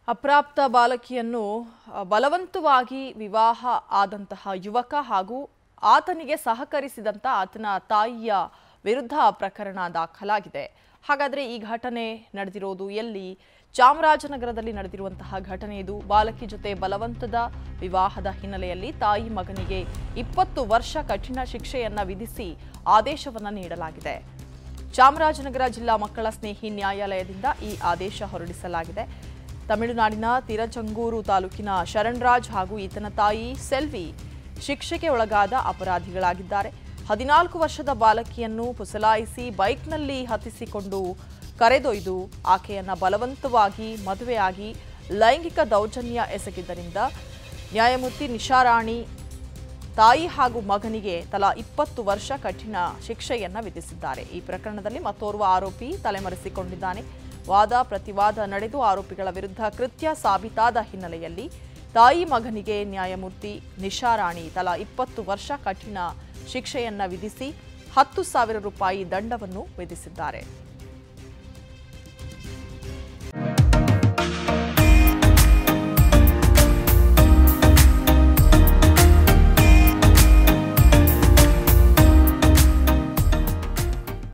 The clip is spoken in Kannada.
ಅಪ್ರಾಪ್ತ ಬಾಲಕಿಯನ್ನು ಆ, ಬಲವಂತವಾಗಿ ವಿವಾಹ ಆದಂತಹ ಯುವಕ ಹಾಗೂ ಆತನಿಗೆ ಸಹಕರಿಸಿದಂತ ಆತನ ತಾಯಿಯ ವಿರುದ್ಧ ಪ್ರಕರಣ ದಾಖಲಾಗಿದೆ ಹಾಗಾದ್ರೆ ಈ ಘಟನೆ ನಡೆದಿರೋದು ಎಲ್ಲಿ ಚಾಮರಾಜನಗರದಲ್ಲಿ ನಡೆದಿರುವಂತಹ ಘಟನೆ ಇದು ಬಾಲಕಿ ಜೊತೆ ಬಲವಂತದ ವಿವಾಹದ ಹಿನ್ನೆಲೆಯಲ್ಲಿ ತಾಯಿ ಮಗನಿಗೆ ಇಪ್ಪತ್ತು ವರ್ಷ ಕಠಿಣ ಶಿಕ್ಷೆಯನ್ನ ವಿಧಿಸಿ ಆದೇಶವನ್ನ ನೀಡಲಾಗಿದೆ ಚಾಮರಾಜನಗರ ಜಿಲ್ಲಾ ಮಕ್ಕಳ ಸ್ನೇಹಿ ನ್ಯಾಯಾಲಯದಿಂದ ಈ ಆದೇಶ ಹೊರಡಿಸಲಾಗಿದೆ ತಮಿಳುನಾಡಿನ ತಿರಚಂಗೂರು ತಾಲೂಕಿನ ಶರಣ್ರಾಜ್ ಹಾಗೂ ಈತನ ತಾಯಿ ಸೆಲ್ವಿ ಶಿಕ್ಷೆಗೆ ಒಳಗಾದ ಅಪರಾಧಿಗಳಾಗಿದ್ದಾರೆ ಹದಿನಾಲ್ಕು ವರ್ಷದ ಬಾಲಕಿಯನ್ನು ಪುಸಲಾಯಿಸಿ ಬೈಕ್ನಲ್ಲಿ ಹತ್ತಿಸಿಕೊಂಡು ಕರೆದೊಯ್ದು ಆಕೆಯನ್ನ ಬಲವಂತವಾಗಿ ಮದುವೆಯಾಗಿ ಲೈಂಗಿಕ ದೌರ್ಜನ್ಯ ಎಸಗಿದ್ದರಿಂದ ನ್ಯಾಯಮೂರ್ತಿ ನಿಶಾರಾಣಿ ತಾಯಿ ಹಾಗೂ ಮಗನಿಗೆ ತಲಾ ಇಪ್ಪತ್ತು ವರ್ಷ ಕಠಿಣ ಶಿಕ್ಷೆಯನ್ನ ವಿಧಿಸಿದ್ದಾರೆ ಈ ಪ್ರಕರಣದಲ್ಲಿ ಮತ್ತೋರ್ವ ಆರೋಪಿ ತಲೆಮರೆಸಿಕೊಂಡಿದ್ದಾನೆ ವಾದ ಪ್ರತಿವಾದ ನಡೆದು ಆರೋಪಿಗಳ ವಿರುದ್ಧ ಕೃತ್ಯ ಸಾಬೀತಾದ ಹಿನ್ನೆಲೆಯಲ್ಲಿ ತಾಯಿ ಮಗನಿಗೆ ನ್ಯಾಯಮೂರ್ತಿ ನಿಶಾರಾಣಿ ತಲಾ ಇಪ್ಪತ್ತು ವರ್ಷ ಕಠಿಣ ಶಿಕ್ಷೆಯನ್ನ ವಿಧಿಸಿ ಹತ್ತು ಸಾವಿರ ರೂಪಾಯಿ ದಂಡವನ್ನು ವಿಧಿಸಿದ್ದಾರೆ